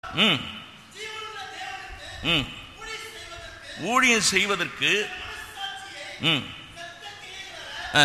ம் ம் ஊழியம் செய்வதற்கு ம் ஆ.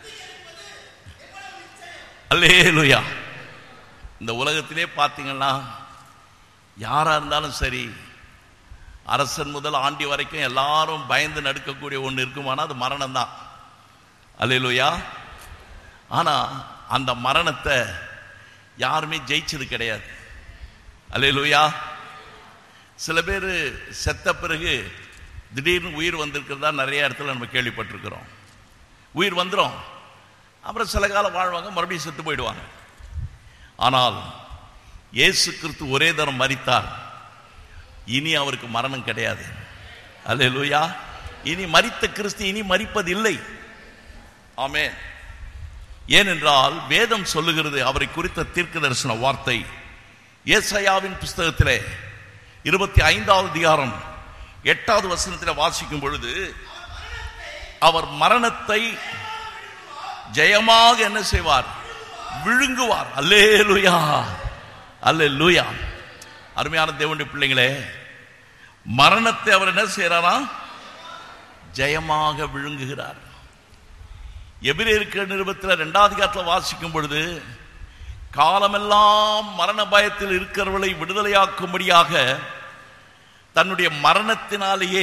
அல்லேலூயா இந்த உலகத்திலே பார்த்தீங்கன்னா யாரா இருந்தாலும் சரி அரசன் முதல் ஆண்டி வரைக்கும் எல்லாரும் பயந்து நடுக்கக்கூடிய ஒன்று இருக்குமானா அது மரணம் தான் அல்லேலூயா ஆனா அந்த மரணத்தை யாருமே ஜெயிச்சது கிடையாது அல்லேலூயா சில பேர் செத்த பிறகு திடீர்னு உயிர் வந்திருக்கிறதா நிறைய இடத்துல நம்ம கேள்விப்பட்டிருக்கிறோம் உயிர் வந்துடும் அப்புறம் சில காலம் வாழ்வாங்க மறுபடியும் செத்து போயிடுவாங்க ஆனால் இயேசு கிறிஸ்து ஒரே தரம் மரித்தார் இனி அவருக்கு மரணம் கிடையாது அல்லேலூயா இனி மரித்த கிறிஸ்து இனி மரிப்பதில்லை ஆமென் ஏனென்றால் வேதம் சொல்லுகிறது அவரை குறித்த தீர்க்க தரிசன வார்த்தை ஏசாயாவின் புஸ்தகத்திலே இருபத்தி ஐந்தாவது அதிகாரம் எட்டாவது வசனத்தில் வாசிக்கும் பொழுது அவர் மரணத்தை ஜெயமாக என்ன செய்வார் விழுங்குவார் அல்லேலூயா அல்லேலூயா அருமையான தேவனுடைய பிள்ளைங்களே மரணத்தை அவர் என்ன செய்யறாரா ஜெயமாக விழுங்குகிறார் எபிரேற்க நிருபத்தில் ரெண்டாவது காலத்தில் வாசிக்கும் பொழுது காலமெல்லாம் மரண பயத்தில் இருக்கிறவர்களை விடுதலையாக்கும்படியாக தன்னுடைய மரணத்தினாலேயே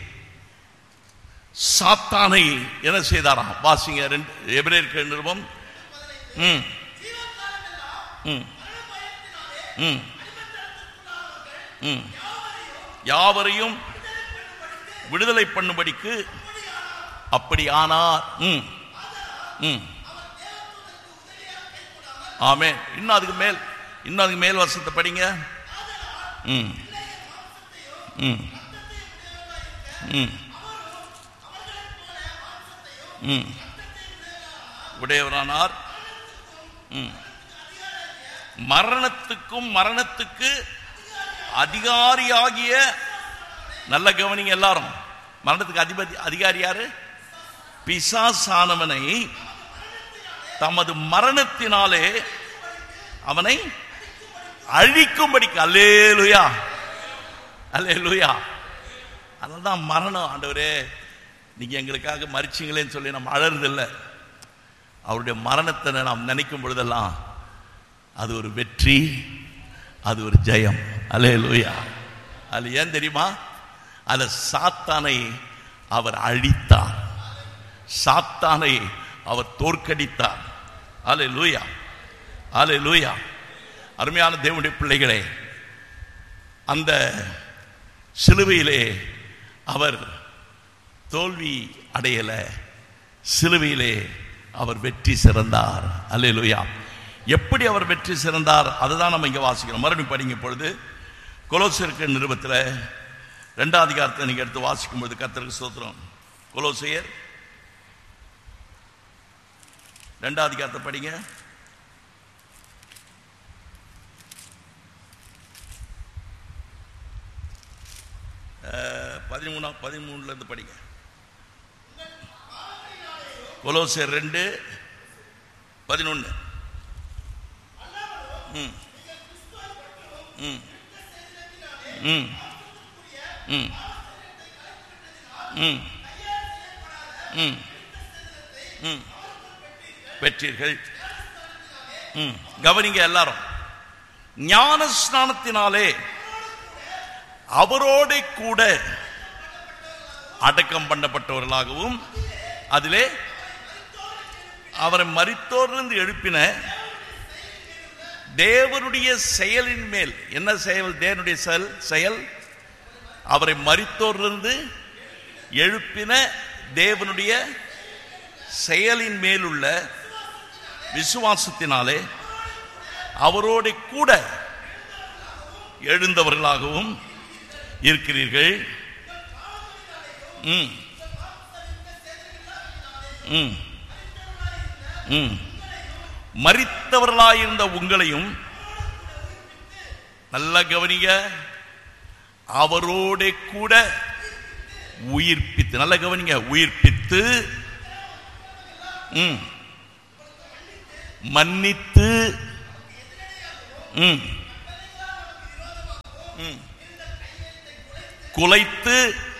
சாத்தானை என்ன செய்தாராம் வாசிங்க ரெண்டு எபிரேற்க நிருபம் ம் ம் ம் ம் யாவரையும் விடுதலை பண்ணும்படிக்கு அப்படி ஆனார் ம் ம் ஆமே இன்னும் அதுக்கு மேல் இன்னும் அதுக்கு மேல் வசத்தை படிங்க ம் ம் ம் ம் உடையவரானார் ம் மரணத்துக்கும் மரணத்துக்கு அதிகாரியாகிய நல்ல கவனிங்க எல்லாரும் மரணத்துக்கு அதிபதி அதிகாரி யாரு பிசாசானவனை தமது மரணத்தினாலே அவனை அழிக்கும்படிக்கு அல்லேலுயா அல்லேலுயா அதனால்தான் மரணம் ஆண்டவரே நீங்க எங்களுக்காக மறிச்சிங்களேன்னு சொல்லி நம்ம அழறதில்லை அவருடைய மரணத்தை நாம் நினைக்கும் பொழுதெல்லாம் அது ஒரு வெற்றி அது ஒரு ஜெயம் அல்லேலுயா அது ஏன் தெரியுமா அந்த சாத்தானை அவர் அழித்தார் சாத்தானை அவர் தோற்கடித்தார் அலே லூயா அலே லூயா அருமையான தேவனுடைய பிள்ளைகளே அந்த சிலுவையிலே அவர் தோல்வி அடையல சிலுவையிலே அவர் வெற்றி சிறந்தார் அல்லே லூயா எப்படி அவர் வெற்றி சிறந்தார் அதை தான் நம்ம இங்கே வாசிக்கிறோம் மறுபடியும் படிங்க பொழுது கொலோசியருக்கு நிருபத்தில் ரெண்டாம் அதிகாரத்தை நீங்கள் எடுத்து வாசிக்கும் பொழுது கத்தருக்கு சோத்திரம் கொலோசியர் ரெண்டாம் அதிகாரத்தை படிங்க பதிமூணா பதிமூணுல இருந்து படிங்க கொலோசியர் ரெண்டு பதினொன்று ம் ம் ம் ம் ம் ம் ம் பெற்றீர்கள் ம் கவனிங்க எல்லாரும் ஞான ஸ்நானத்தினாலே அவரோட கூட அடக்கம் பண்ணப்பட்டவர்களாகவும் அதிலே அவரை மறித்தோரிலிருந்து எழுப்பின தேவனுடைய செயலின் மேல் என்ன செயல் தேவனுடைய செயல் செயல் அவரை மறித்தோரிலிருந்து எழுப்பின தேவனுடைய செயலின் மேலுள்ள விசுவாசத்தினாலே அவரோட கூட எழுந்தவர்களாகவும் இருக்கிறீர்கள் ம் ம் ம் மறித்தவர்களாயிருந்த உங்களையும் நல்ல கவனிங்க அவரோட கூட உயிர்ப்பித்து நல்ல கவனிங்க உயிர்ப்பித்து ம் மன்னித்து ம் ம். குலைத்து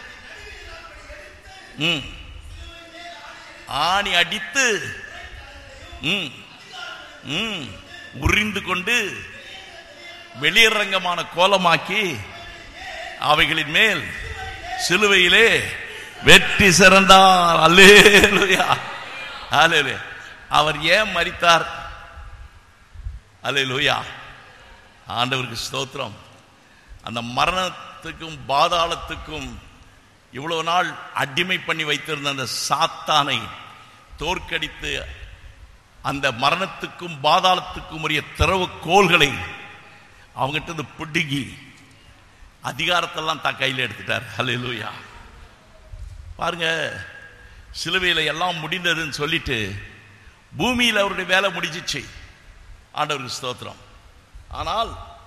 ம். ஆணி அடித்து ம். ம். உரிந்து கொண்டு வெளியரங்கமான கோலமாக்கி அவைகளின் மேல் சிலுவையிலே வெற்றி சிறந்தார் அல்லேலூயா அல்லேலூயா அவர் ஏன் மரித்தார் அல்லேலூயா ஆண்டவருக்கு ஸ்தோத்திரம் அந்த மரணத்துக்கும் பாதாளத்துக்கும் இவ்வளவு நாள் அடிமை பண்ணி வைத்திருந்த அந்த சாத்தானை தோற்கடித்து அந்த மரணத்துக்கும் பாதாளத்துக்கும் உரிய திறவு கோள்களை அவங்ககிட்ட இருந்து பிடுங்கி அதிகாரத்தெல்லாம் தான் கையில் எடுத்துட்டார் ஹalleluya பாருங்க சிலுவையில் எல்லாம் முடிந்ததுன்னு சொல்லிட்டு பூமியில் அவருடைய வேலை முடிஞ்சிச்சு ஆண்டவருக்கு ஸ்தோத்திரம் ஆனால்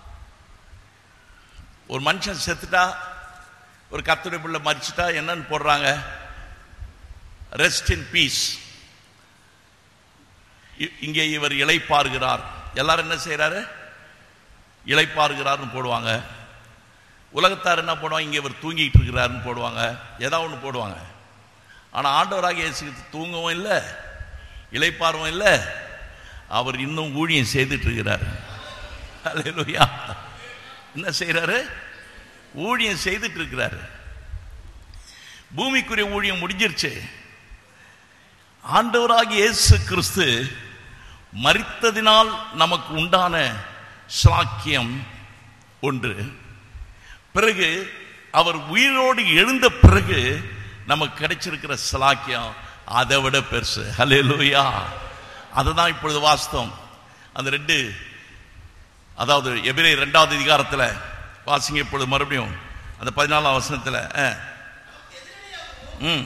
ஒரு மனுஷன் செத்துட்டா ஒரு கத்துடைய பிள்ளை மறிச்சிட்டா என்னன்னு போடுறாங்க ரெஸ்ட் இன் பீஸ் இங்கே இவர் இளைப்பாறுகிறார் எல்லாரும் என்ன செய்யறாரு இளைப்பாறுகிறார்னு போடுவாங்க உலகத்தார் என்ன போடுவாங்க இங்கே இவர் தூங்கிட்டு இருக்கிறாருன்னு போடுவாங்க ஏதாவது ஒன்று போடுவாங்க ஆனால் ஆண்டவராக இயேசு தூங்கவும் இல்லை இளைப்பாறவும் இல்லை அவர் இன்னும் ஊழியம் செய்துட்டு இருக்கிறார் அல்லேலூயா என்ன செய்யறாரு ஊழியம் செய்துட்டு இருக்கிறாரு பூமிக்குரிய ஊழியம் முடிஞ்சிருச்சு ஆண்டவராகிய இயேசு கிறிஸ்து மரித்ததினால் நமக்கு உண்டான சாக்கியம் ஒன்று பிறகு அவர் உயிரோடு எழுந்த பிறகு நமக்கு கிடைச்சிருக்கிற சலாக்கியம் அதை விட பெருசு ஹalleluya அதுதான் இப்பொழுது வாஸ்தவம் அந்த ரெண்டு அதாவது எபிரே ரெண்டாவது அதிகாரத்தில் வாசிங்க இப்பொழுது மறுபடியும் அந்த பதினாலாம் வசனத்தில் ஆ. ம்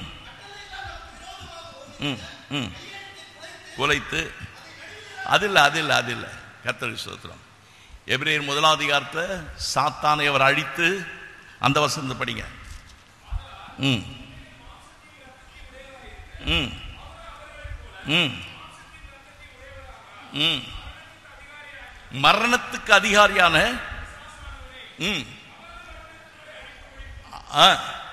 ம் ம் குலைத்து அது இல்லை அது இல்லை அது இல்லை கர்த்தருக்கு ஸ்தோத்திரம் எபிரேயர் முதலாவது அதிகாரத்தை சாத்தானை அவர் அழித்து அந்த வசனத்தை படிங்க ம் ம் ம் ம் மரணத்துக்கு அதிகாரியான ம் ஆ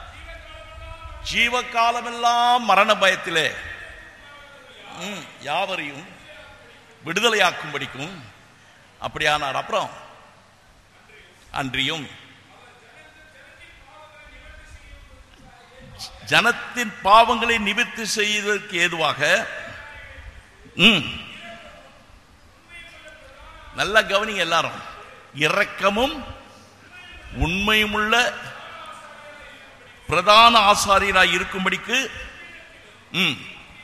ஜீவகாலமெல்லாம் மரண பயத்திலே ம், யாவரையும் விடுதலையாக்கும்படிக்கும் அப்படியானார் அப்புறம் அன்றியும் ஜனத்தின் பாவங்களை நிவர்த்தி செய்வதற்கு ஏதுவாக ம், நல்லா கவனிங்க எல்லாரும் இரக்கமும் உண்மையுமுள்ள பிரதான ஆசாரியராய் இருக்கும்படிக்கு ம்,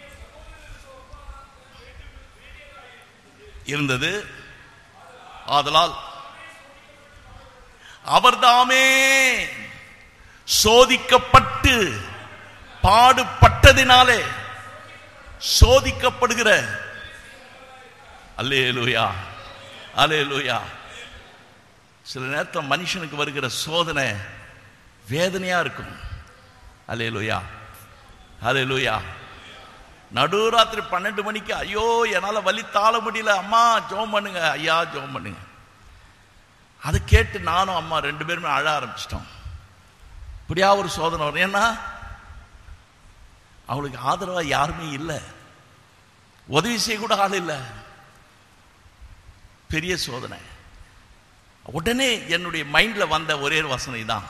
இருந்தது ஆதலால் அவர்தாமே சோதிக்கப்பட்டு பாடுபட்டதினாலே சோதிக்கப்படுகிற அல்லேலூயா அல்லேலூயா சில நேரத்தில் மனுஷனுக்கு வருகிற சோதனை வேதனையா இருக்கும் அல்லேலூயா அல்லேலூயா நடுராத்திரி பன்னெண்டு மணிக்கு ஐயோ என்னால் வலி தாழ முடியல அம்மா ஜோம் பண்ணுங்க ஐயா ஜோம் பண்ணுங்க அதை கேட்டு நானும் அம்மா ரெண்டு பேருமே அழ ஆரம்பிச்சிட்டோம் இப்படியா ஒரு சோதனை வரும் ஏன்னா அவளுக்கு ஆதரவா யாருமே இல்லை உதவி செய்ய கூட ஆள் இல்லை பெரிய சோதனை உடனே என்னுடைய மைண்ட்ல வந்த ஒரே வசனை தான்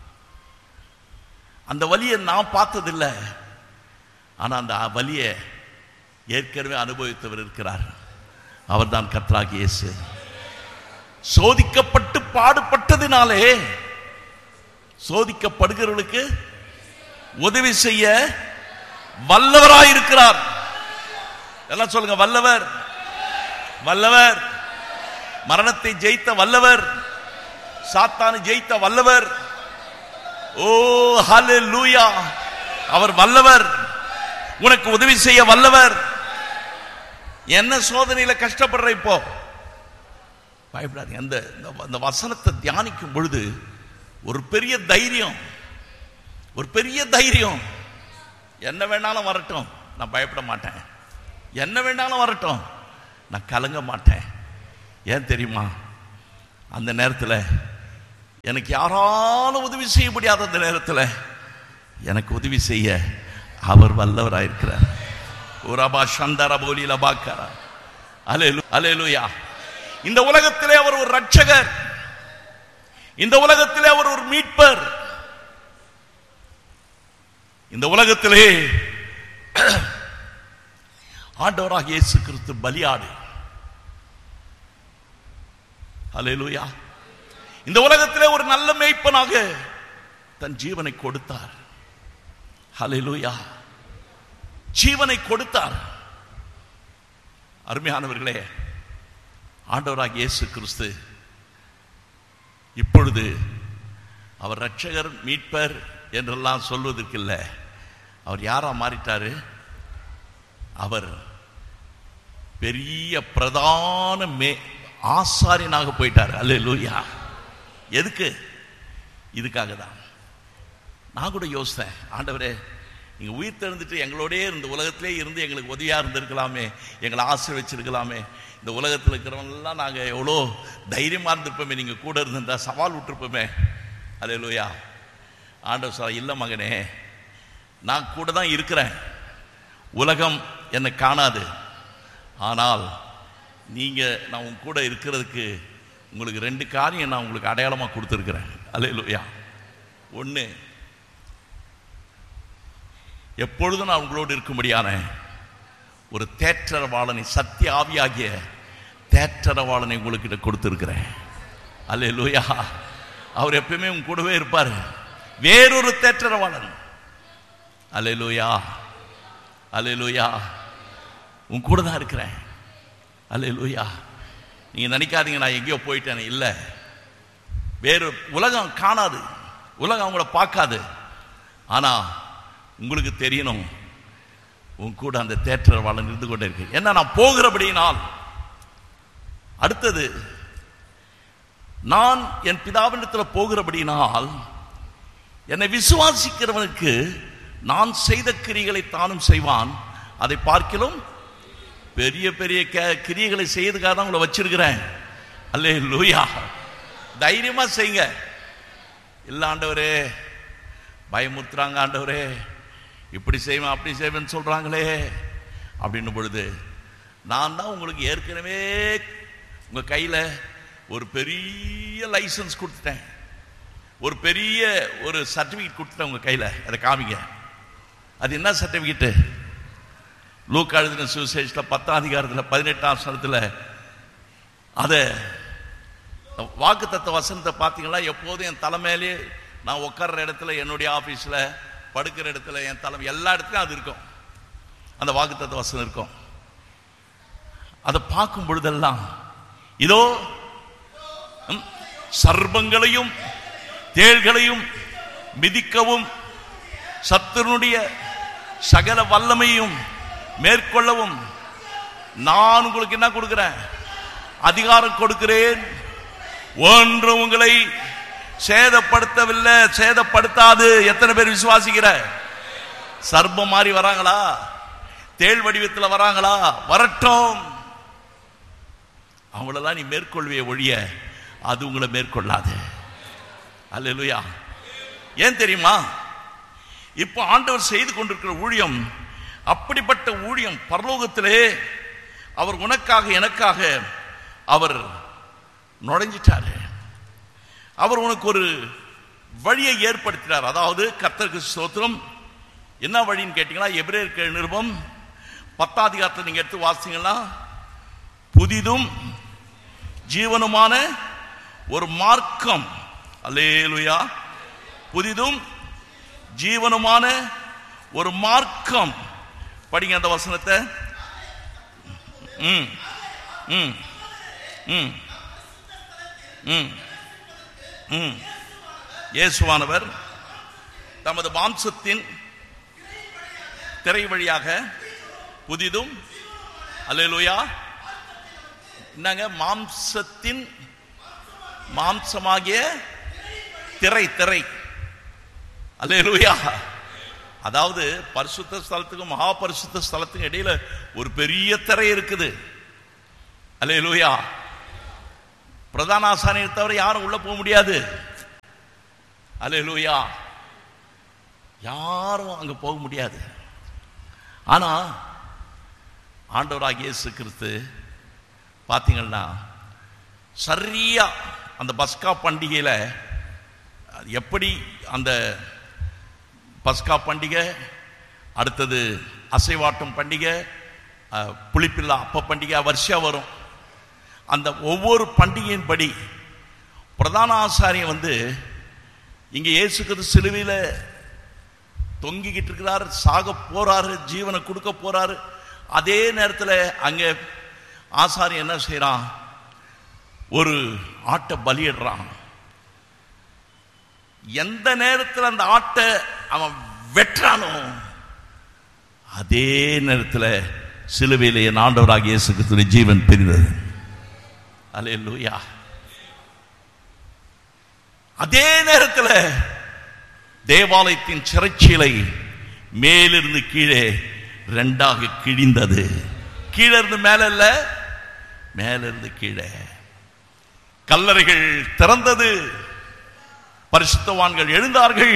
அந்த வலியை நான் பார்த்ததில்லை ஆனா அந்த வலியை ஏற்கனவே அனுபவித்தவர் இருக்கிறார் அவர்தான் கர்த்தராகிய இயேசு சோதிக்கப்பட்டு பாடுபட்டதினாலே சோதிக்கப்படுகிறவர்களுக்கு உதவி செய்ய வல்லவராயிருக்கிறார் எல்லாம் சொல்லுங்க வல்லவர் வல்லவர் மரணத்தை ஜெயித்த வல்லவர் சாத்தானை ஜெயித்த வல்லவர் ஓ ஹalleluya அவர் வல்லவர் உனக்கு உதவி செய்ய வல்லவர் என்ன சோதனையில கஷ்டப்படுற இப்போ பயப்படாதீங்க அந்த இந்த- அந்த வசனத்தை தியானிக்கும் பொழுது ஒரு பெரிய தைரியம் ஒரு பெரிய தைரியம் என்ன வேணாலும் வரட்டும் நான் பயப்பட மாட்டேன் என்ன வேணாலும் வரட்டும் நான் கலங்க மாட்டேன் ஏன் தெரியுமா அந்த நேரத்தில் எனக்கு யாராலும் உதவி செய்ய முடியாத அந்த நேரத்தில் எனக்கு உதவி செய்ய அவர் வல்லவராயிருக்கிறார் உரபா சந்தர போலி லபாக்கரா அலேலு அலேலுயா இந்த உலகத்திலே அவர் ஒரு ரட்சகர் இந்த உலகத்திலே அவர் ஒரு மீட்பர் இந்த உலகத்திலே ஆண்டவராக இயேசு கிறிஸ்து பலியாடு அலேலுயா இந்த உலகத்திலே ஒரு நல்ல மேய்ப்பனாக தன் ஜீவனை கொடுத்தார் ஹalleluya ஜீவனை கொடுத்தார் அருமையானவர்களே ஆண்டவராக இயேசு கிறிஸ்து இப்பொழுது அவர் ரட்சகர் மீட்பர் என்றெல்லாம் சொல்வதற்கு இல்லை அவர் யாரா மாறிட்டாரு அவர் பெரிய பிரதான மே ஆசாரியனாக போயிட்டார் அல்லேலூயா எதுக்கு இதுக்காக தான் நான் கூட யோசித்தேன் ஆண்டவரே நீங்கள் உயிர் தெரிந்துட்டு எங்களோடயே இருந்த உலகத்திலே இருந்து எங்களுக்கு உதவியாக இருந்திருக்கலாமே எங்களை ஆசை வச்சிருக்கலாமே இந்த உலகத்தில் இருக்கிறவங்கெல்லாம் நாங்கள் எவ்வளோ தைரியமாக இருந்திருப்போமே நீங்கள் கூட இருந்திருந்தா சவால் விட்டுருப்போமே அதே லோயா ஆண்டவர் சார் இல்லை மகனே நான் கூட தான் இருக்கிறேன் உலகம் என்னை காணாது ஆனால் நீங்கள் நான் உங்க கூட இருக்கிறதுக்கு உங்களுக்கு ரெண்டு காரியம் நான் உங்களுக்கு அடையாளமாக கொடுத்துருக்குறேன் அல்லேலூயா ஒன்று எப்பொழுதும் நான் உங்களோடு இருக்கும்படியான ஒரு தேற்றரவாளனை சத்திய ஆவியாகிய தேற்றரவாளனை உங்களுக்கிட்ட கொடுத்துருக்கிறேன் அல்லேலூயா அவர் எப்பயுமே உங்க கூடவே இருப்பார் வேறொரு தேற்றரவாளன் அல்லேலூயா அல்லேலூயா உன் கூட தான் இருக்கிறேன் அல்லேலூயா நீங்க நினைக்காதீங்க நான் எங்கேயோ போயிட்டேன் இல்லை வேறு உலகம் காணாது உலகம் அவங்கள பார்க்காது ஆனா உங்களுக்கு தெரியணும் உன் கூட அந்த தேற்றரவாளன் இருந்து கொண்டே இருக்கு என்ன நான் போகிறபடியினால் அடுத்தது நான் என் பிதாவினிடத்தில் போகிறபடியினால் என்னை விசுவாசிக்கிறவனுக்கு நான் செய்த கிரிகளை தானும் செய்வான் அதை பார்க்கிலும் பெரிய பெரிய க- கிரியைகளை செய்யறதுக்காக தான் உங்களை வச்சிருக்கிறேன் அல்லே லூயா தைரியமா செய்யுங்க இல்ல ஆண்டவரே பயமுறுத்துறாங்க ஆண்டவரே இப்படி செய்வேன் அப்படி செய்வேன்னு சொல்றாங்களே அப்படின்னும் பொழுது நான் தான் உங்களுக்கு ஏற்கனவே உங்க கையில ஒரு பெரிய லைசன்ஸ் கொடுத்துட்டேன் ஒரு பெரிய ஒரு சர்டிபிகேட் கொடுத்துட்டேன் உங்க கையில அதை காமிங்க அது என்ன சர்டிபிகேட்டு லூக்கா எழுதின சுவிசேஷத்தில் பத்தாம் அதிகாரத்தில் பதினெட்டாம் சனத்தில் அதை வாக்கு தத்த வசனத்தை பார்த்தீங்களா எப்போதும் என் தலைமையிலே நான் உட்கார்ற இடத்துல என்னுடைய ஆஃபீஸில் படுக்கிற இடத்துல என் தலை எல்லா இடத்துலையும் அது இருக்கும் அந்த வாக்கு தத்த வசனம் இருக்கும் அதை பார்க்கும் பொழுதெல்லாம் இதோ ம், சர்ப்பங்களையும் தேள்களையும் மிதிக்கவும் சத்துருனுடைய சகல வல்லமையும் மேற்கொள்ளவும் நான் உங்களுக்கு என்ன கொடுக்கிறேன் அதிகாரம் கொடுக்கிறேன் ஒன்று உங்களை சேதப்படுத்தவில்லை சேதப்படுத்தாது எத்தனை பேர் விசுவாசிக்கிற சர்ப்பம் மாதிரி வராங்களா தேள் வடிவத்தில் வராங்களா வரட்டும் அவங்களெல்லாம் நீ மேற்கொள்விய ஒழிய அது உங்களை மேற்கொள்ளாது அல்லேலூயா ஏன் தெரியுமா இப்போ ஆண்டவர் செய்து கொண்டிருக்கிற ஊழியம் அப்படிப்பட்ட ஊழியம் பரலோகத்திலே அவர் உனக்காக எனக்காக அவர் நுழைஞ்சிட்டாரு அவர் உனக்கு ஒரு வழியை ஏற்படுத்தினார் அதாவது கர்த்தருக்கு ஸ்தோத்திரம் என்ன வழின்னு கேட்டீங்கன்னா எபிரேயர் நிருபம் பத்தாம் அதிகாரத்தை நீங்க எடுத்து வாசிங்கன்னா புதிதும் ஜீவனுமான ஒரு மார்க்கம் அல்லேலுயா புதிதும் ஜீவனுமான ஒரு மார்க்கம் படிங்க அந்த வசனத்தை ம் ம் ம் ம் ம் இயேசுவானவர் தமது மாம்சத்தின் திரை வழியாக புதிதும் அல்லேலூயா என்னங்க மாம்சத்தின் மாம்சமாகிய திரை திரை அல்லேலூயா அதாவது பரிசுத்த ஸ்தலத்துக்கும் மகா பரிசுத்த ஸ்தலத்துக்கும் இடையில ஒரு பெரிய திரை இருக்குது அல்லேலூயா பிரதான ஆசானியை தவிர யாரும் உள்ள போக முடியாது அல்லேலூயா யாரும் அங்க போக முடியாது ஆனா ஆண்டவராகிய இயேசு கிறிஸ்து பார்த்தீங்கன்னா சரியா அந்த பஸ்கா பண்டிகையில் எப்படி அந்த பஸ்கா பண்டிகை அடுத்தது அசைவாட்டம் பண்டிகை அஹ், புளிப்பில்லா அப்ப பண்டிகை வருஷம் வரும் அந்த ஒவ்வொரு பண்டிகையின் படி பிரதான ஆசாரியன் வந்து இங்க இயேசு கிறிஸ்து சிலுவையில் தொங்கிக்கிட்டு இருக்கிறார் சாக போறாரு ஜீவனை கொடுக்க போறாரு அதே நேரத்தில் அங்கே ஆசாரியன் என்ன செய்றான் ஒரு ஆட்டை பலியிடுறான் எந்த நேரத்தில் அந்த ஆட்டை அவன் வெட்டுறானோ அதே நேரத்தில் சிலுவையிலே என் ஆண்டவராகிய இயேசு கிறிஸ்துவின் ஜீவன் பிரிந்தது அல்லேலூயா அதே நேரத்தில் தேவாலயத்தின் சிறைச்சீலை மேலிருந்து கீழே ரெண்டாக கிழிந்தது கீழே இருந்து மேல இல்ல மேலிருந்து கீழே கல்லறைகள் திறந்தது பரிசுத்தவான்கள் எழுந்தார்கள்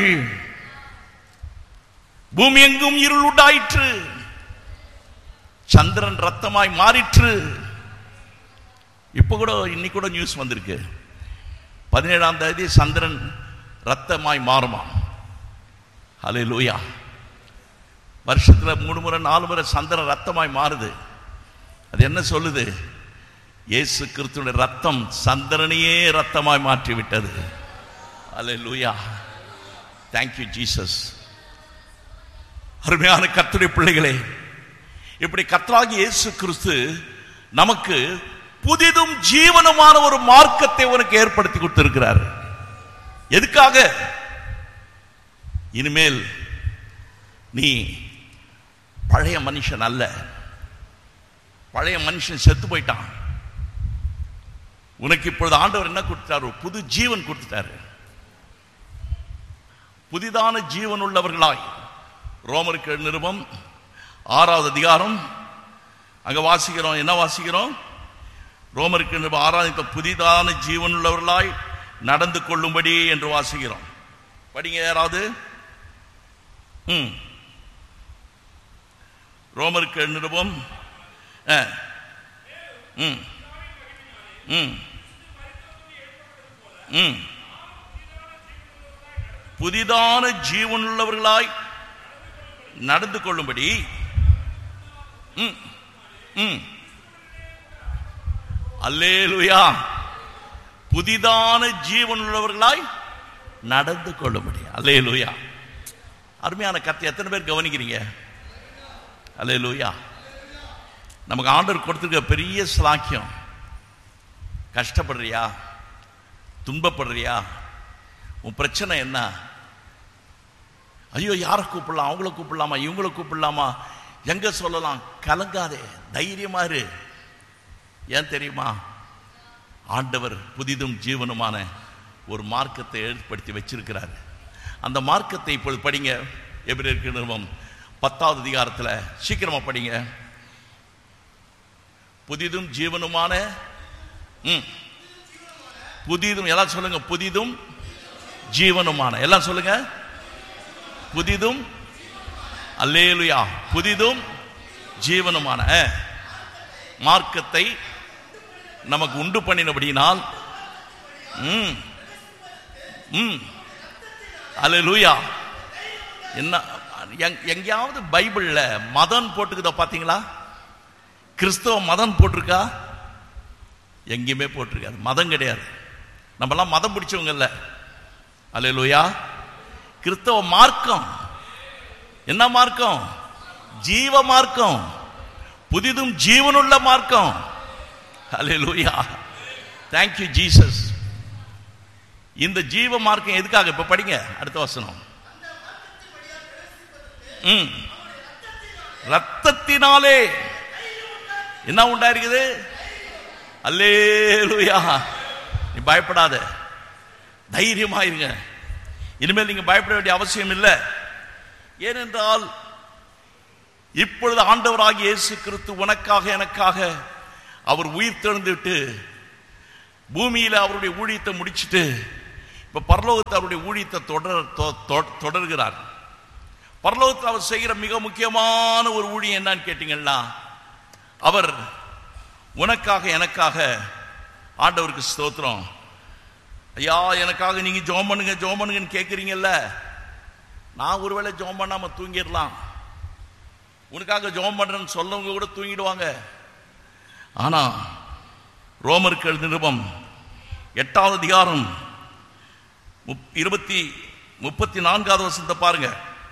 பூமி எங்கும் இருள் உண்டாயிற்று சந்திரன் ரத்தமாய் மாறிற்று இப்ப கூட இன்னைக்கு கூட நியூஸ் வந்திருக்கு பதினேழாம் தேதி சந்திரன் ரத்தமாய் மாறுமா ஹலே லூயா வருஷத்துல மூணு முறை நாலு முறை சந்திரன் ரத்தமாய் மாறுது அது என்ன சொல்லுது இயேசு கிறிஸ்துடைய ரத்தம் சந்திரனையே ரத்தமாய் மாற்றி விட்டது ஹலே லூயா தேங்க்யூ ஜீசஸ் அருமையான கர்த்தருடைய பிள்ளைகளே இப்படி கர்த்தராகிய இயேசு கிறிஸ்து நமக்கு புதிதும் ஜீவனமான ஒரு மார்க்கத்தை உனக்கு ஏற்படுத்தி கொடுத்திருக்கிறார் எதுக்காக இனிமேல் நீ பழைய மனுஷன் அல்ல பழைய மனுஷன் செத்து போயிட்டான் உனக்கு இப்பொழுது ஆண்டவர் என்ன கொடுத்தாரு புது ஜீவன் கொடுத்துட்டாரு புதிதான ஜீவன் உள்ளவர்களாய் ரோமருக்கு நிருபம் ஆறாவது அதிகாரம் அங்க வாசிக்கிறோம் என்ன வாசிக்கிறோம் ரோமருக்கு நிருபம் ஆறாவது அதிகாரம், புதிதான ஜீவன் உள்ளவர்களாய் நடந்து கொள்ளும்படி என்று வாசிக்கிறோம் படிங்க யாராவது ம் ரோமருக்கு நிருபம் ஆ. ம் ம் ம் புதிதான ஜீவனுள்ளவர்களாய் நடந்து கொள்ளும்படி ம் ம் அல்லேலுயா புதிதான ஜீவனுள்ளவர்களாய் நடந்து கொள்ளும்படி அல்லேலுயா அருமையான கத்தை எத்தனை பேர் கவனிக்கிறீங்க அல்லேலுயா நமக்கு ஆண்டவர் கொடுத்துருக்க பெரிய ஸ்லாக்கியம் கஷ்டப்படுறியா துன்பப்படுறியா உன் பிரச்சனை என்ன ஐயோ யாரை கூப்பிடலாம் அவங்கள கூப்பிடலாமா இவங்கள கூப்பிடலாமா எங்க சொல்லலாம் கலங்காதே தைரியமா இரு ஏன் தெரியுமா ஆண்டவர் புதிதும் ஜீவனுமான ஒரு மார்க்கத்தை ஏற்படுத்தி வச்சிருக்கிறார் அந்த மார்க்கத்தை இப்பொழுது படிங்க எபிரேற்கு நிறுவம் பத்தாவது அதிகாரத்தில் சீக்கிரமா படிங்க புதிதும் ஜீவனுமான ம் புதிதும் எல்லாம் சொல்லுங்க புதிதும் ஜீவனுமான எல்லாம் சொல்லுங்க புதிதும் அல்லேலுயா புதிதும் ஜீவனுமான மார்க்கத்தை நமக்கு உண்டு பண்ணினபடினால் ம் ம் அல்லேலூயா என்ன எங்- எங்கேயாவது பைபிள்ல மதம் போட்டுக்குதா பாத்தீங்களா கிறிஸ்தவ மதம் போட்டிருக்கா எங்கேயுமே போட்டிருக்காது மதம் கிடையாது நம்மலாம் மதம் பிடிச்சவங்க இல்ல அல்லேலூயா கிறிஸ்தவ மார்க்கம் என்ன மார்க்கம் ஜீவ மார்க்கம் புதிதும் ஜீவனுள்ள மார்க்கம் அல்லேலூயா தேங்க் யூ ஜீசஸ் இந்த ஜீவ மார்க்கம் எதுக்காக இப்ப படிங்க அடுத்த வசனம் ம் ரத்தத்தினாலே என்ன உண்டாயிருக்குது அல்லேலூயா நீ பயப்படாத தைரியமா இருங்க இனிமேல் நீங்க பயப்பட வேண்டிய அவசியம் இல்லை ஏனென்றால் இப்பொழுது ஆண்டவராகிய இயேசு கிறிஸ்து உனக்காக எனக்காக அவர் உயிர் தெழுந்துட்டு பூமியில அவருடைய ஊழியத்தை முடிச்சிட்டு இப்ப பரலோகத்தில் அவருடைய ஊழியத்தை தொடர் தொ- தொ- தொடர்கிறார் பரலோகத்தில் அவர் செய்கிற மிக முக்கியமான ஒரு ஊழியம் என்னன்னு கேட்டீங்கன்னா அவர் உனக்காக எனக்காக ஆண்டவருக்கு ஸ்தோத்திரம் ஐயா எனக்காக நீங்க ஜோம் பண்ணுங்க ஜோம் பண்ணுங்கன்னு கேட்குறீங்கல்ல நான் ஒருவேளை ஜோம் பண்ணாம தூங்கிடலாம் உனக்காக ஜோம் பண்றேன்னு சொல்லவங்க கூட தூங்கிடுவாங்க ஆனா ரோமர்கள் நிருபம் எட்டாவது அதிகாரம் முப்- இருபத்தி முப்பத்தி நான்காவது வசனத்தை பாருங்க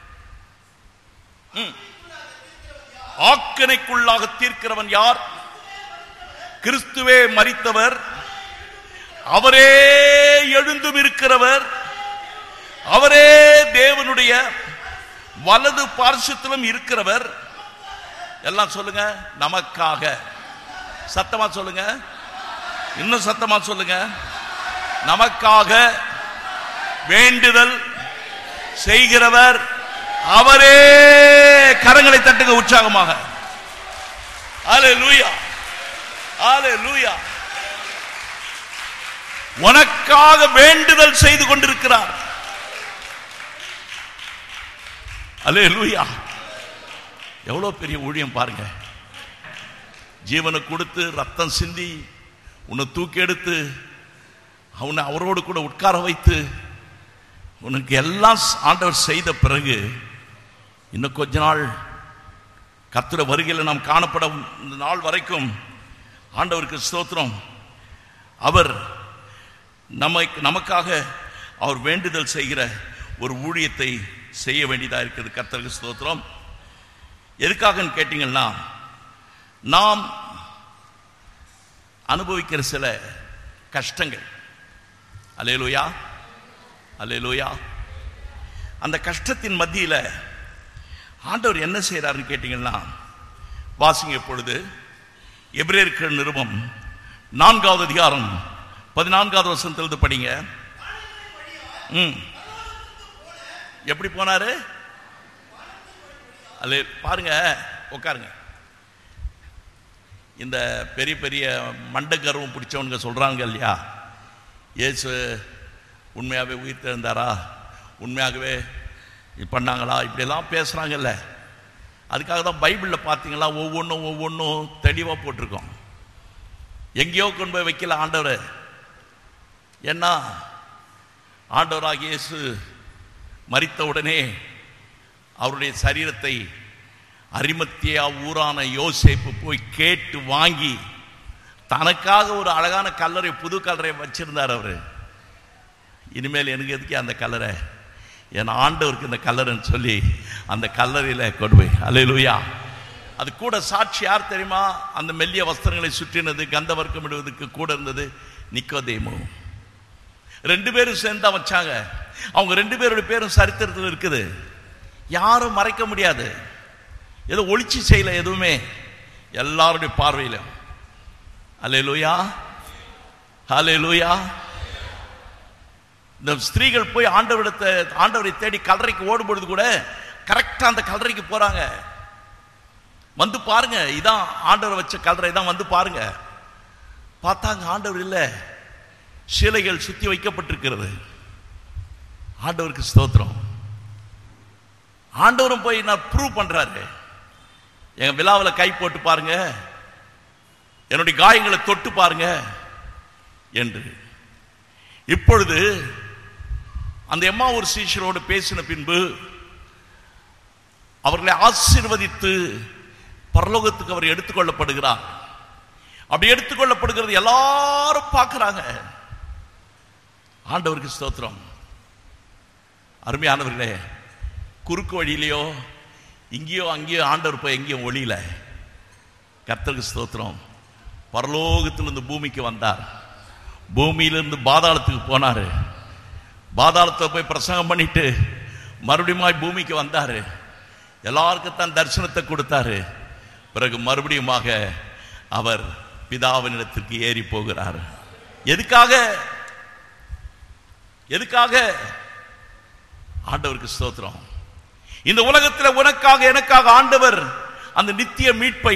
ம். ஆக்கணைக்குள்ளாக தீர்க்கிறவன் யார் கிறிஸ்துவே மரித்தவர் அவரே எழுந்தும் இருக்கிறவர் அவரே தேவனுடைய வலது பார்சத்திலும் இருக்கிறவர் எல்லாம் சொல்லுங்க நமக்காக சத்தமா சொல்லுங்க இன்னும் சத்தமா சொல்லுங்க நமக்காக வேண்டுதல் செய்கிறவர் அவரே கரங்களை தட்டுங்க உற்சாகமாக அல்லேலூயா அல்லேலூயா உனக்காக வேண்டுதல் செய்து கொண்டிருக்கிறார் அல்லேலூயா எவ்வளவு பெரிய ஊழியம் பாருங்க ஜீவனை கொடுத்து ரத்தம் சிந்தி உன்னை தூக்கி எடுத்து அவனை அவரோடு கூட உட்கார வைத்து உனக்கு எல்லாம் ஆண்டவர் செய்த பிறகு இன்னும் கொஞ்ச நாள் கர்த்தர வருகையில் நாம் காணப்படும் இந்த நாள் வரைக்கும் ஆண்டவருக்கு ஸ்தோத்திரம் அவர் நம்மை நமக்காக அவர் வேண்டுதல் செய்கிற ஒரு ஊழியத்தை செய்ய வேண்டியதாக இருக்குது கர்த்தருக்கு ஸ்தோத்திரம் எதுக்காகன்னு கேட்டீங்கன்னா நாம் அனுபவிக்கிற சில கஷ்டங்கள் அலேலுயா அலேலுயா அந்த கஷ்டத்தின் மத்தியில் ஆண்டவர் என்ன செய்கிறாருன்னு கேட்டீங்கன்னா வாசிங்க இப்பொழுது எபிரேயர்கள் நிருபம் நான்காவது அதிகாரம் பதினான்காவது வசனத்திலிருந்து படிங்க ம் எப்படி போனாரு அல்ல பாருங்க உட்காருங்க இந்த பெரிய பெரிய மண்ட கர்வம் பிடிச்சவனுங்க சொல்றாங்க இல்லையா இயேசு உண்மையாகவே உயிர் தெரிந்தாரா உண்மையாகவே இது பண்ணாங்களா இப்படியெல்லாம் பேசுகிறாங்கல்ல அதுக்காக தான் பைபிளில் பார்த்தீங்களா ஒவ்வொன்றும் ஒவ்வொன்றும் தெளிவாக போட்டிருக்கோம் எங்கேயோ கொண்டு போய் வைக்கல ஆண்டவர் ஏன்னா ஆண்டவராக இயேசு மரித்த உடனே அவருடைய சரீரத்தை அரிமத்தியா ஊரான யோசேப்பு போய் கேட்டு வாங்கி தனக்காக ஒரு அழகான கல்லறை புது கல்லறை வச்சிருந்தார் அவர் இனிமேல் எனக்கு எதுக்கு அந்த கல்லறை என் ஆண்டவருக்கு இந்த கல்லறைன்னு சொல்லி அந்த கல்லறையில் கொண்டு போய் அல்லேலூயா அது கூட சாட்சி யார் தெரியுமா அந்த மெல்லிய வஸ்திரங்களை சுற்றினது கந்த வர்க்கம் இடுவதற்கு கூட இருந்தது நிக்கோதேமு ரெண்டு பேரும் சேர்ந்து தான் வச்சாங்க அவங்க ரெண்டு பேருடைய பேரும் சரித்திரத்தில் இருக்குது யாரும் மறைக்க முடியாது ஏதோ ஒளிச்சு செய்யல எதுவுமே எல்லாருடைய பார்வையில அல்லேலூயா அல்லேலூயா இந்த ஸ்திரீகள் போய் ஆண்டவரிடத்தை ஆண்டவரை தேடி கல்லறைக்கு ஓடும் பொழுது கூட கரெக்டா அந்த கல்லறைக்கு போறாங்க வந்து பாருங்க இதான் ஆண்டவர் வச்ச கல்லறை தான் வந்து பாருங்க பார்த்தாங்க ஆண்டவர் இல்லை சிலைகள் சுத்தி வைக்கப்பட்டிருக்கிறது ஆண்டவருக்கு ஸ்தோத்திரம் ஆண்டவரும் போய் நான் ப்ரூவ் பண்றாரு எங்க விழாவில் கை போட்டு பாருங்க என்னுடைய காயங்களை தொட்டு பாருங்க என்று இப்பொழுது அந்த எம்மா ஒரு சீஷரோடு பேசின பின்பு அவர்களை ஆசீர்வதித்து பரலோகத்துக்கு அவர் எடுத்துக்கொள்ளப்படுகிறார் அப்படி எடுத்துக்கொள்ளப்படுகிறது எல்லாரும் பார்க்கிறாங்க ஆண்டவருக்கு ஸ்தோத்திரம் அருமையானவர்களே குறுக்கு வழியிலையோ இங்கேயோ அங்கேயோ ஆண்டவர் போய் எங்கேயும் ஒளியில கர்த்தருக்கு ஸ்தோத்திரம் பரலோகத்திலிருந்து பூமிக்கு வந்தார் பூமியிலிருந்து பாதாளத்துக்கு போனாரு பாதாளத்தை போய் பிரசங்கம் பண்ணிட்டு மறுபடியும் பூமிக்கு வந்தாரு எல்லாருக்கும் தான் தரிசனத்தை கொடுத்தாரு பிறகு மறுபடியுமாக அவர் பிதாவினிடத்திற்கு ஏறி போகிறார் எதுக்காக எதுக்காக ஆண்டவருக்கு ஸ்தோத்திரம் இந்த உலகத்தில் உனக்காக எனக்காக ஆண்டவர் அந்த நித்திய மீட்பை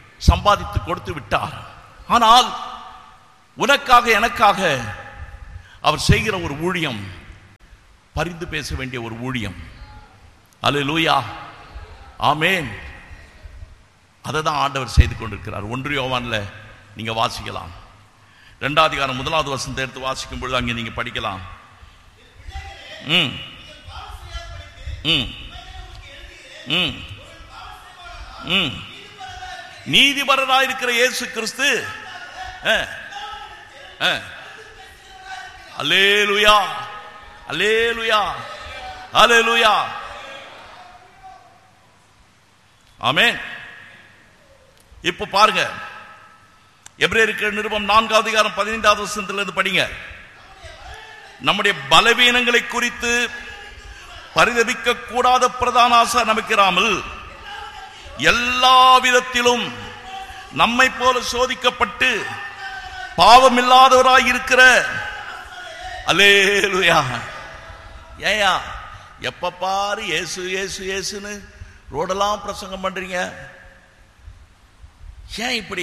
சம்பாதித்து கொடுத்து விட்டார் ஆனால் உனக்காக எனக்காக அவர் செய்கிற ஒரு ஊழியம் பரிந்து பேச வேண்டிய ஒரு ஊழியம் அல்லேலூயா ஆமேன் அதை தான் ஆண்டவர் செய்து கொண்டிருக்கிறார் ஒன்று யோவான்ல நீங்க வாசிக்கலாம் ரெண்டாவது அதிகாரம் முதலாவது வசனத்தை எடுத்து வாசிக்கும் பொழுது அங்கே நீங்க படிக்கலாம் ம் ம் ம் ம் நீதிபரராயிருக்கிற இயேசு கிறிஸ்து அஹ், அஹ். அல்லேலூயா அல்லேலூயா அல்லேலூயா ஆமென் இப்போ பாருங்க எபிரேயருக்கு நிருபம் நான்காவது அதிகாரம் பதினைந்தாவது வசனத்திலிருந்து படிங்க நம்முடைய பலவீனங்களை குறித்து பரிதபிக்க கூடாத பிரதான ஆசை நமக்கிறாமல் எல்லா விதத்திலும் நம்மை போல சோதிக்கப்பட்டு பாவமில்லாதவராய் இருக்கிற அல்லேலுயா ஏயா எப்ப பாரு இயேசு இயேசு இயேசுன்னு ரோடெல்லாம் பிரசங்கம் பண்றீங்க ஏன் இப்படி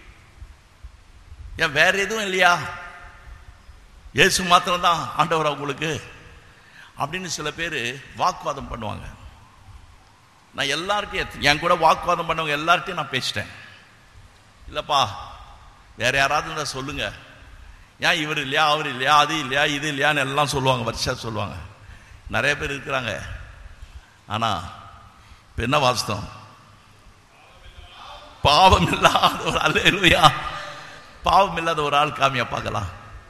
ஏன் வேற எதுவும் இல்லையா இயேசு மாத்திரம்தான் ஆண்டவரா உங்களுக்கு அப்படின்னு சில பேர் வாக்குவாதம் பண்ணுவாங்க நான் எல்லார்ட்டையும் என் கூட வாக்குவாதம் பண்ணவங்க எல்லார்ட்டையும் நான் பேசிட்டேன் இல்லப்பா வேற யாராவது இருந்தா சொல்லுங்க ஏன் இவர் இல்லையா அவர் இல்லையா அது இல்லையா இது இல்லையான்னு எல்லாம் சொல்லுவாங்க வருஷா சொல்லுவாங்க நிறைய பேர் இருக்கிறாங்க ஆனா இப்ப என்ன வாஸ்தவம் பாவம் இல்லாத ஒரு அல்லேலூயா பாவம் இல்லாத ஒரு ஆள் காமியா பார்க்கலாம்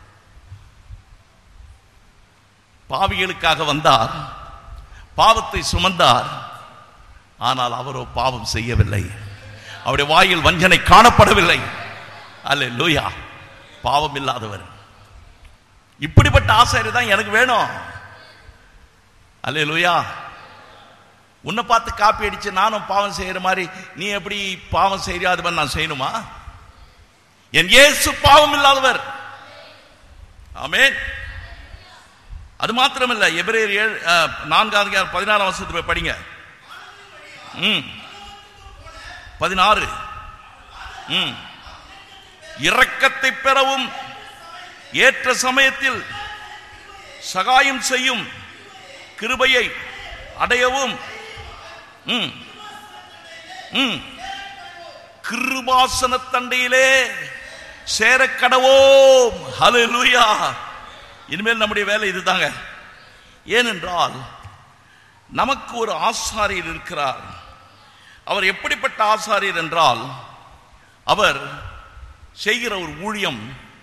பாவிகளுக்காக வந்தார் பாவத்தை சுமந்தார் ஆனால் அவரோ பாவம் செய்யவில்லை அவருடைய வாயில் வஞ்சனை காணப்படவில்லை அல்ல லூயா பாவம் இல்லாதவர் இப்படிப்பட்ட ஆசாரி தான் எனக்கு வேணும் அல்ல லூயா உன்னை பார்த்து காப்பி அடிச்சு நானும் பாவம் செய்யற மாதிரி நீ எப்படி பாவம் செய்யறியோ அது மாதிரி நான் செய்யணுமா என் இயேசு பாவம் இல்லாதவர் ஆமென் அது மாத்திரமல்ல எபிரேயர் ஏழு அஹ், நான்காவது அதிகாரம் பதினாறாம் வருஷத்துல போய் படிங்க ம் பதினாறு ம் இரக்கத்தை பெறவும் ஏற்ற சமயத்தில் சகாயம் செய்யும் கிருபையை அடையவும் ம் ம் கிருபாசன தண்டையிலே சேரக்கடவோம் ஹalleluya இனிமேல் நம்முடைய வேலை இதுதாங்க ஏனென்றால் நமக்கு ஒரு ஆசாரியர் இருக்கிறார் அவர் எப்படிப்பட்ட ஆசாரியர் என்றால் அவர் செய்கிற ஒரு ஊழியம்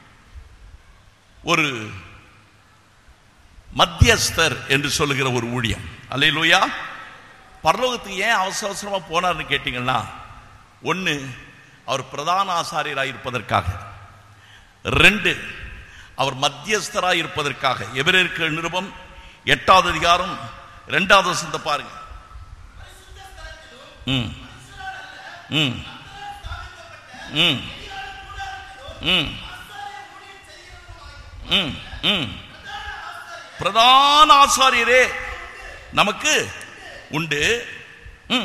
ஒரு மத்தியஸ்தர் என்று சொல்லுகிற ஒரு ஊழியம் அல்லையிலூயா பரலோகத்துக்கு ஏன் அவசர அவசரமா போனார்னு கேட்டீங்கன்னா ஒன்று அவர் பிரதான ஆசாரியராக இருப்பதற்காக ரெண்டு அவர் மத்தியஸ்தராக இருப்பதற்காக எவரேற்க நிருபம் எட்டாவது அதிகாரம் ரெண்டாவது வசனத்தை பாருங்க ம் ம் ம் ம் ம் ம் பிரதான ஆசாரியரே நமக்கு உண்டு ம்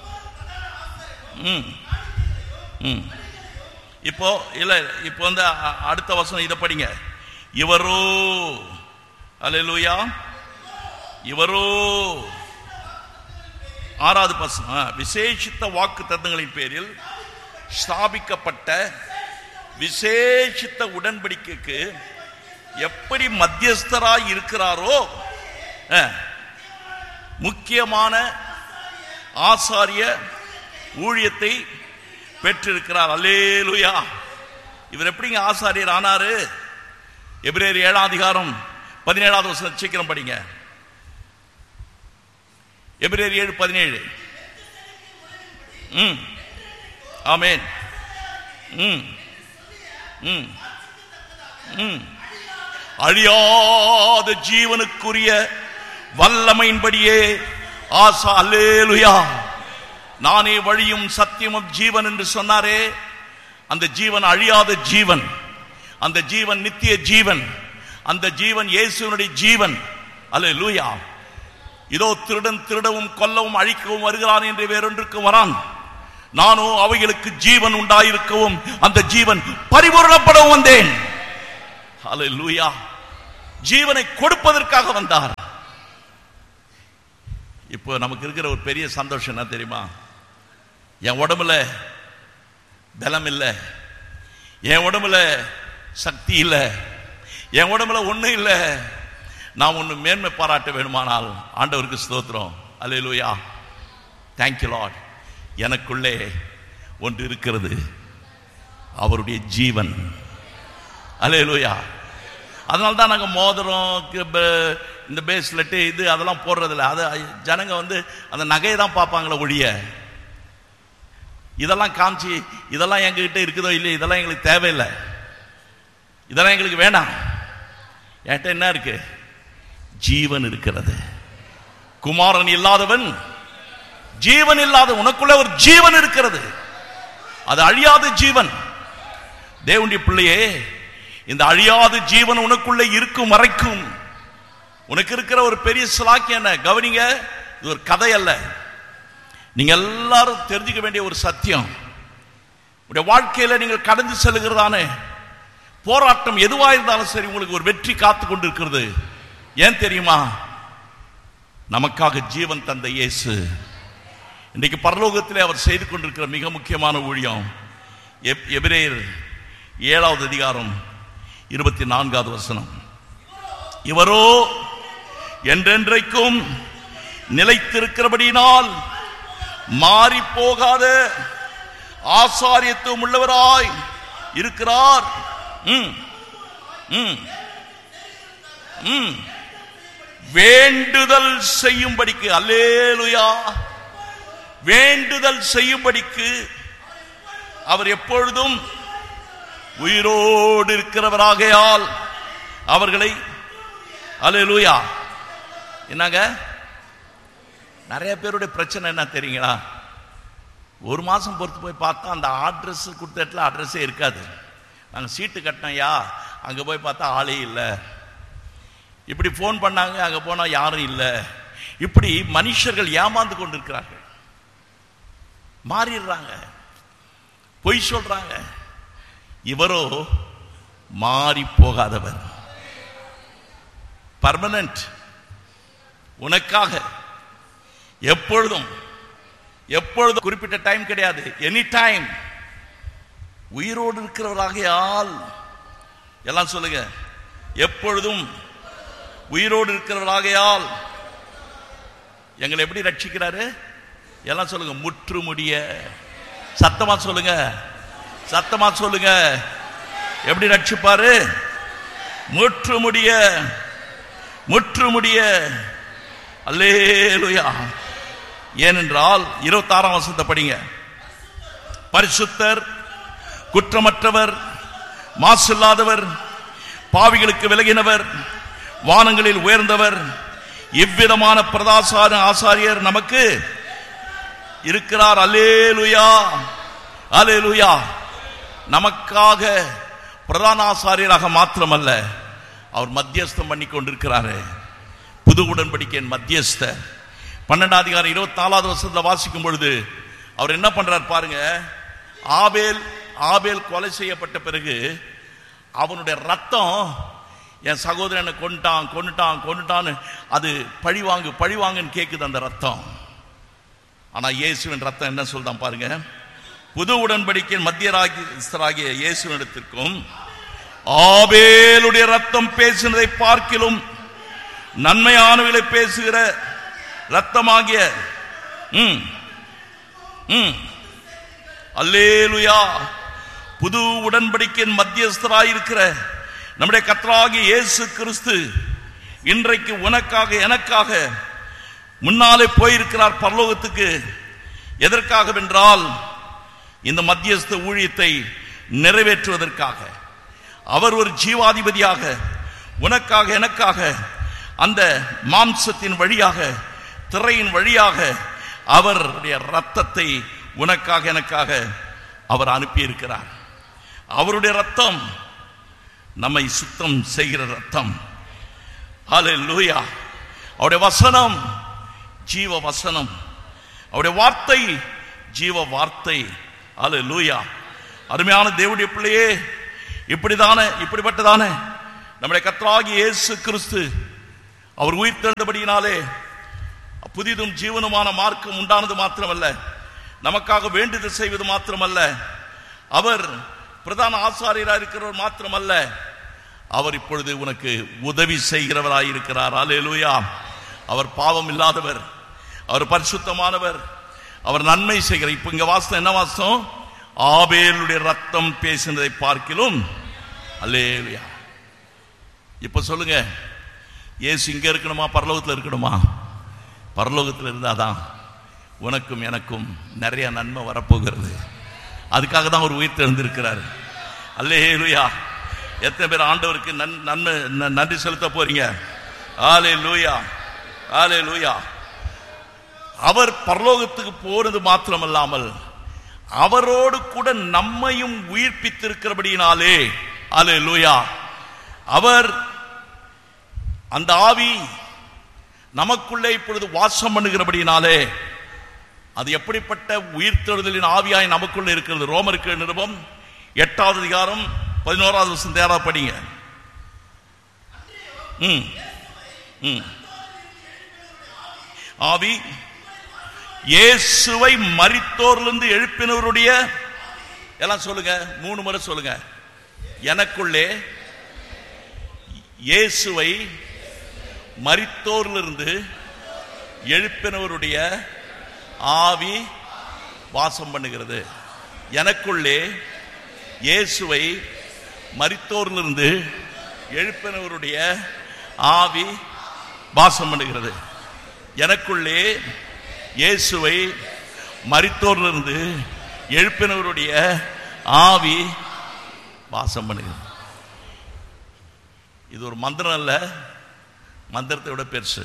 ம் ம் இப்போ இல்ல இப்போ வந்து அ- அடுத்த வசனம் இதை படிங்க இவரோ அல்லேலூயா இவரோ ஆறாவது பசம் விசேஷித்த வாக்கு தத்தங்களின் பேரில் ஸ்தாபிக்கப்பட்ட விசேஷித்த உடன்படிக்கைக்கு எப்படி மத்தியஸ்தராய் இருக்கிறாரோ அஹ், முக்கியமான ஆசாரிய ஊழியத்தை பெற்றிருக்கிறார் அல்லேலுயா இவர் எப்படிங்க ஆசாரியர் ஆனாரு எபிரேயர் ஏழாம் அதிகாரம் பதினேழாவது வருஷம் சீக்கிரம் படிங்க எபிரேயர் ஏழு பதினேழு ம் ஆமென் ம் ம் ம் அழியாத ஜீவனுக்குரிய வல்லமையின்படியே ஆசா அல்லேலுயா நானே வழியும் சத்தியமும் ஜீவன் என்று சொன்னாரே அந்த ஜீவன் அழியாத ஜீவன் அந்த ஜீவன் நித்திய ஜீவன் அந்த ஜீவன் இயேசுவனுடைய ஜீவன் அல்லேலூயா இதோ திருடன் திருடவும் கொல்லவும் அழிக்கவும் வருகிறான் என்று வேறொன்றுக்கும் வரான் நானோ அவைகளுக்கு ஜீவன் உண்டாயிருக்கவும் அந்த ஜீவன் பரிபூரணப்படவும் வந்தேன் ஹalleluya ஜீவனை கொடுப்பதற்காக வந்தார் இப்போ நமக்கு இருக்கிற ஒரு பெரிய சந்தோஷம் என்ன தெரியுமா என் உடம்புல பலம் இல்லை என் உடம்புல சக்தி இல்லை என் உடம்புல ஒண்ணும் இல்லை நான் ஒன்று மேன்மை பாராட்ட வேணுமானால் ஆண்டவருக்கு ஸ்தோத்திரம் அல்லேலூயா தேங்க்யூ லார்ட் எனக்குள்ளே ஒன்று இருக்கிறது அவருடைய ஜீவன் அல்லேலூயா அதனால தான் நாங்கள் மோதிரம் க- ப- இந்த பேஸ்லெட்டு இது அதெல்லாம் போடுறதில்ல அது ஜனங்க வந்து அந்த நகையை தான் பார்ப்பாங்களே ஒழிய இதெல்லாம் காமிச்சு இதெல்லாம் எங்ககிட்ட இருக்குதோ இல்லையோ இதெல்லாம் எங்களுக்கு தேவையில்லை இதெல்லாம் எங்களுக்கு வேணாம் என்கிட்ட என்ன இருக்கு ஜீவன் இருக்கிறது குமாரன் இல்லாதவன் ஜீவன் இல்லாத உனக்குள்ள ஒரு ஜீவன் இருக்கிறது அது அழியாத ஜீவன் தேவனுடைய பிள்ளையே இந்த அழியாத ஜீவன் உனக்குள்ள இருக்கும் வரைக்கும் உனக்கு இருக்கிற ஒரு பெரிய சிலாக்கியம் என்ன கவனிங்க இது ஒரு கதை அல்ல நீங்க எல்லாரும் தெரிஞ்சுக்க வேண்டிய ஒரு சத்தியம் உடைய வாழ்க்கையில நீங்கள் கடந்து செல்கிறதானே போராட்டம் எதுவா இருந்தாலும் சரி உங்களுக்கு ஒரு வெற்றி காத்து கொண்டு இருக்கிறது ஏன் தெரியுமா நமக்காக ஜீவன் தந்த இயேசு இன்னைக்கு பரலோகத்திலே அவர் செய்து கொண்டிருக்கிற மிக முக்கியமான ஊழியம் எப்- எபிரேயர் ஏழாவது அதிகாரம் இருபத்தி நான்காவது வசனம் இவரோ என்றென்றைக்கும் நிலைத்திருக்கிறபடியினால் மாறி போகாத ஆசாரியத்துவம் உள்ளவராய் இருக்கிறார் ம், ம், ம். வேண்டுதல் செய்யும்படிக்கு அல்லேலுயா வேண்டுதல் செய்யும்படிக்கு அவர் எப்பொழுதும் உயிரோடு இருக்கிறவராகையால் அவர்களை அல்லேலூயா என்னங்க நிறைய பேருடைய பிரச்சனை என்ன தெரியுங்களா ஒரு மாசம் பொறுத்து போய் பார்த்தா அந்த அட்ரஸ் கொடுத்த இடத்துல அட்ரஸே இருக்காது நாங்கள் சீட்டு கட்டினோம்யா அங்கே போய் பார்த்தா ஆளே இல்லை இப்படி ஃபோன் பண்ணாங்க அங்கே போனால் யாரும் இல்லை இப்படி மனுஷர்கள் ஏமாந்து கொண்டிருக்கிறார்கள் மாறிடுறாங்க பொய் சொல்றாங்க இவரோ மாறி போகாதவர் பர்மனன்ட் உனக்காக எப்பொழுதும் எப்பொழுதும் குறிப்பிட்ட டைம் கிடையாது எனி டைம் உயிரோடு இருக்கிறவராகையால் எல்லாம் சொல்லுங்க எப்பொழுதும் உயிரோடு இருக்கிறவராகையால் எங்களை எப்படி ரட்சிக்கிறாரு எல்லாம் சொல்லுங்க முற்று முடிய சத்தமா சொல்லுங்க சத்தமா சொல்லுங்க எப்படி ரட்சிப்பாரு முற்று முடிய முற்று முடிய அல்லேலுயா ஏனென்றால் இருபத்தாறாம் வசனத்தை படிங்க பரிசுத்தர் குற்றமற்றவர் மாசில்லாதவர் பாவிகளுக்கு விலகினவர் வானங்களில் உயர்ந்தவர் இவ்விதமான பிரதாசார ஆசாரியர் நமக்கு இருக்கிறார் அல்லேலுயா அல்லேலுயா நமக்காக பிரதான ஆசாரியராக மாத்திரமல்ல அவர் மத்தியஸ்தம் பண்ணி கொண்டிருக்கிறாரு புது உடன்படிக்கையின் மத்தியஸ்த பன்னெண்டாம் அதிகாரம் இருபத்தி நாலாவது வருஷத்துல வாசிக்கும் பொழுது அவர் என்ன பண்றார் பாருங்க ஆபேல் ஆபேல் கொலை செய்யப்பட்ட பிறகு அவனுடைய ரத்தம் என் சகோதரனை கொண்டுட்டான் கொண்டுட்டான் கொண்டுட்டான்னு அது பழிவாங்கு பழிவாங்குன்னு கேக்குது அந்த ரத்தம் ஆனா இயேசுவின் ரத்தம் என்ன சொல்றான் பாருங்க புது உடன்படிக்கையின் மத்தியராகிய இயேசுவினிடத்திற்கும் ஆபேலுடைய ரத்தம் பேசினதை பார்க்கிலும் நன்மையானவர்களை பேசுகிற ரத்தமாகிய ம், ம், அல்லேலுயா புது உடன்படிக்கையின் மத்தியஸ்தராயிருக்கிற நம்முடைய கர்த்தராகிய இயேசு கிறிஸ்து இன்றைக்கு உனக்காக எனக்காக முன்னாலே போயிருக்கிறார் பரலோகத்துக்கு எதற்காக வென்றால் இந்த மத்தியஸ்த ஊழியத்தை நிறைவேற்றுவதற்காக அவர் ஒரு ஜீவாதிபதியாக உனக்காக எனக்காக அந்த மாம்சத்தின் வழியாக திரையின் வழியாக அவருடைய ரத்தத்தை உனக்காக எனக்காக அவர் அனுப்பியிருக்கிறார் அவருடைய ரத்தம் நம்மை சுத்தம் செய்கிற ரத்தம் ஹalleluya அவருடைய வசனம் ஜீவ வசனம் அவருடைய வார்த்தை ஜீவ வார்த்தை ஹalleluya அருமையான தேவனுடைய பிள்ளையே இப்படிதானே இப்படிப்பட்டதானே நம்முடைய கர்த்தராகிய இயேசு கிறிஸ்து அவர் உயிர் தெழுந்தபடியினாலே புதிதும் ஜீவனுமான மார்க்கம் உண்டானது மாத்திரமல்ல நமக்காக வேண்டுதல் செய்வது மாத்திரமல்ல அவர் பிரதான ஆசாரியராக இருக்கிறவர் மாத்திரமல்ல அவர் இப்பொழுது உனக்கு உதவி செய்கிறவராய் இருக்கிறார் அல்லேலூயா அவர் பாவம் இல்லாதவர் அவர் பரிசுத்தமானவர் அவர் நன்மை செய்கிற இப்ப இங்க வாசம் என்ன வாசம் ஆபேலுடைய ரத்தம் பேசினதை பார்க்கிலும் அல்லேலூயா இப்ப சொல்லுங்க இயேசு இங்க இருக்கணுமா பரலோகத்தில் இருக்கணுமா பரலோகத்தில் இருந்தாதான் உனக்கும் எனக்கும் நிறைய நன்மை வரப்போகிறது அதுக்காக தான் அவர் உயிர் தெரிந்திருக்கிறார் அல்லேலூயா எத்தனை பேர் ஆண்டவருக்கு நன் நன்மை ந- நன்றி செலுத்த போறீங்க ஆலே லூயா ஆலே லூயா அவர் பரலோகத்துக்கு போறது மாத்திரமல்லாமல் அவரோடு கூட நம்மையும் உயிர்ப்பித்திருக்கிறபடியினாலே ஆலே லூயா அவர் அந்த ஆவி நமக்குள்ளே இப்பொழுது வாசம் பண்ணுகிறபடியினாலே அது எப்படிப்பட்ட உயிர்த்தெழுதலின் ஆவியாய் நமக்குள்ள இருக்கிறது ரோமருக்கு நிருபம் எட்டாவது அதிகாரம் பதினோராவது வருஷம் தேரா படிங்க ம் ம் ஆவி இயேசுவை மரித்தோர்லிருந்து எழுப்பினவருடைய எல்லாம் சொல்லுங்க மூணு முறை சொல்லுங்க எனக்குள்ளே இயேசுவை மரித்தோரிலிருந்து எழுப்பினவருடைய ஆவி வாசம் பண்ணுகிறது எனக்குள்ளே இயேசுவை மரித்தோரிலிருந்து எழுப்பினவருடைய ஆவி வாசம் பண்ணுகிறது எனக்குள்ளே இயேசுவை மரித்தோரிலிருந்து எழுப்பினவருடைய ஆவி வாசம் பண்ணுகிறது இது ஒரு மந்திரம் அல்ல மந்திரத்தை விட பெருசு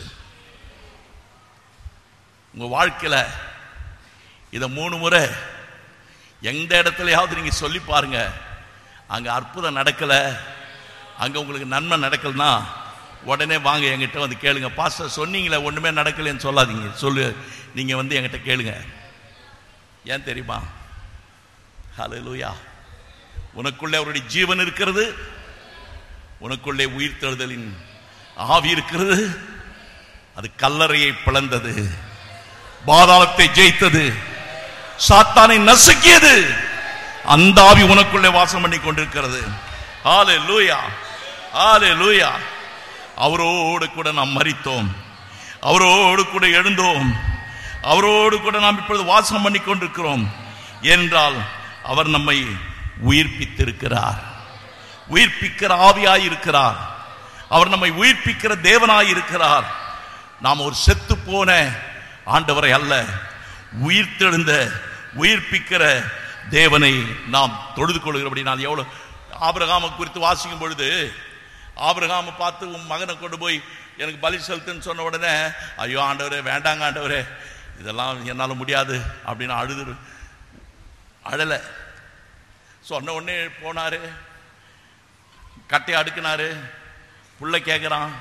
உங்க வாழ்க்கையில இதை மூணு முறை எந்த இடத்துலயாவது நீங்க சொல்லி பாருங்க அங்க அற்புதம் நடக்கல அங்க உங்களுக்கு நன்மை நடக்கலனா உடனே வாங்க என்கிட்ட வந்து கேளுங்க பாஸ்டர் சொன்னீங்களே ஒண்ணுமே நடக்கலைன்னு சொல்லாதீங்க சொல்லு நீங்க வந்து என்கிட்ட கேளுங்க ஏன் தெரியுமா ஹalleluya உனக்குள்ளே அவருடைய ஜீவன் இருக்கிறது உனக்குள்ளே உயிர் தெழுதலின் ஆவி இருக்கிறது அது கல்லறையை பிளந்தது பாதாளத்தை ஜெயித்தது சாத்தானை நசுக்கியது அந்த ஆவி உனக்குள்ளே வாசம் பண்ணி கொண்டிருக்கிறது ஆலே லூயா ஆலே லூயா அவரோடு கூட நாம் மரித்தோம் அவரோடு கூட எழுந்தோம் அவரோடு கூட நாம் இப்பொழுது வாசம் பண்ணி கொண்டிருக்கிறோம் என்றால் அவர் நம்மை உயிர்ப்பித்திருக்கிறார் உயிர்ப்பிக்கிற ஆவியாய் இருக்கிறார் அவர் நம்மை உயிர்ப்பிக்கிற தேவனாய் இருக்கிறார் நாம் ஒரு செத்து போன ஆண்டவரை அல்ல உயிர்த்தெழுந்த உயிர்ப்பிக்கிற தேவனை நாம் தொழுது கொள்கிறபடி நான் எவ்வளவு ஆபிரகாமை குறித்து வாசிக்கும் பொழுது ஆபிரகாமை பார்த்து உன் மகனை கொண்டு போய் எனக்கு பலி செலுத்துன்னு சொன்ன உடனே ஐயோ ஆண்டவரே வேண்டாங்க ஆண்டவரே இதெல்லாம் என்னால் முடியாது அப்படின்னு அழுது அழலை சொன்ன உடனே போனாரு கட்டையை அடுக்கினாரு புள்ள கேட்குறான்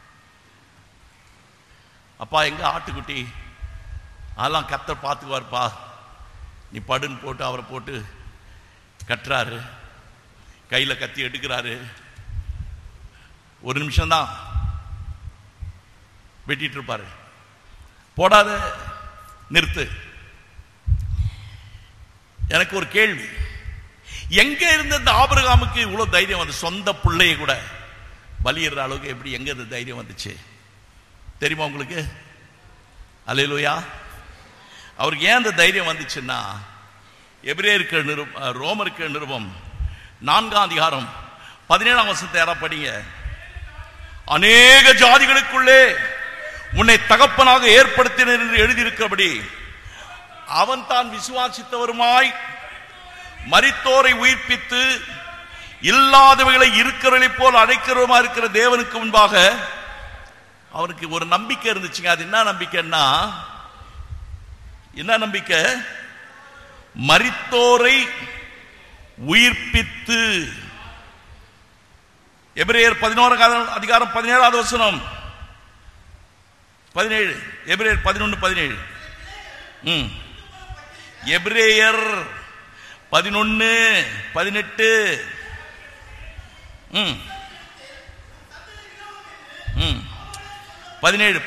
அப்பா எங்க ஆட்டுக்குட்டி அதெல்லாம் கத்தர் பார்த்துக்குவார்ப்பா நீ படுன்னு போட்டு அவரை போட்டு கட்டுறாரு கையில் கத்தி எடுக்கிறாரு ஒரு நிமிஷம்தான் வெட்டிட்டு இருப்பாரு போடாத நிறுத்து எனக்கு ஒரு கேள்வி எங்க இருந்த இந்த ஆபிரகாமுக்கு இவ்வளவு தைரியம் வந்து சொந்த பிள்ளைய கூட பலியிடுற அளவுக்கு எப்படி எங்க இந்த தைரியம் வந்துச்சு தெரியுமா உங்களுக்கு அலையிலுயா அவருக்கு ஏன் அந்த தைரியம் வந்துச்சுன்னா எபிரேயருக்கு நிருப ரோமருக்கு நிருபம் நான்காம் அதிகாரம் பதினேழாம் வருஷத்தை யாரா படிங்க அநேக ஜாதிகளுக்குள்ளே உன்னை தகப்பனாக ஏற்படுத்தினர் என்று எழுதியிருக்கிறபடி அவன் தான் விசுவாசித்தவருமாய் மரித்தோரை உயிர்ப்பித்து இல்லாதவைகளை இருக்கிறவர்களைப் போல் அழைக்கிறவமா இருக்கிற தேவனுக்கு முன்பாக அவனுக்கு ஒரு நம்பிக்கை இருந்துச்சுங்க அது என்ன நம்பிக்கைன்னா என்ன நம்பிக்கை மரித்தோரை உயிர்ப்பித்து எபிரேயர் பதினோரு அதிகாரம் பதினேழாவது வசனம் பதினேழு எபிரேயர் பதினொன்று பதினேழு ம் எபிரேயர் பதினொன்னு பதினெட்டு ம் பதினேழு